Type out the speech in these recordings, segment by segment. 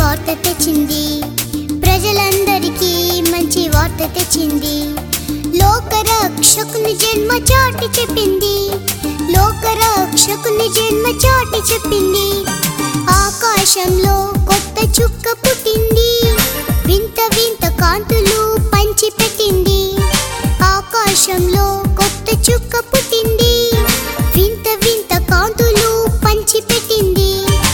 వార్త తెచ్చింది ప్రజలందరికీ మంచి వార్త తెచ్చింది లోకరక్షకుని జన్మ చాటి చెప్పింది లోకరక్షకుని జన్మ చాటి చెప్పింది ఆకాశంలో కొత్త చుక్క పుట్టింది వింత వింత కాంతులు పంచి పెట్టింది ఆకాశంలో కొత్త చుక్క పుట్టింది వింత వింత కాంతులు పంచి పెట్టింది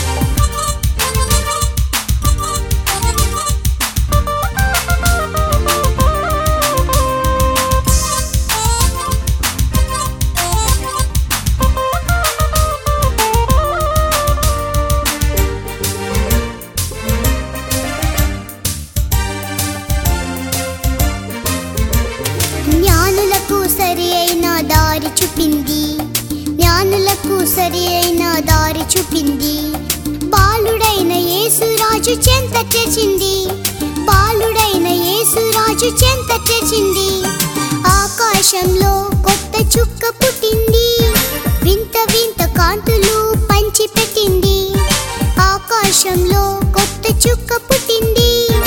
జ్ఞానులకు సరి అయిన దారి చూపింది జ్ఞానులకు సరి అయిన దారి చూపింది బాలుడైన యేసురాజు చెంత తెచ్చింది బాలుడైన యేసురాజు చెంత తెచ్చింది ఆకాశంలో కొత్త చుక్క పుట్టింది వింత వింత కాంతులు పంచి పెట్టింది ఆకాశంలో కొత్త చుక్క పుట్టింది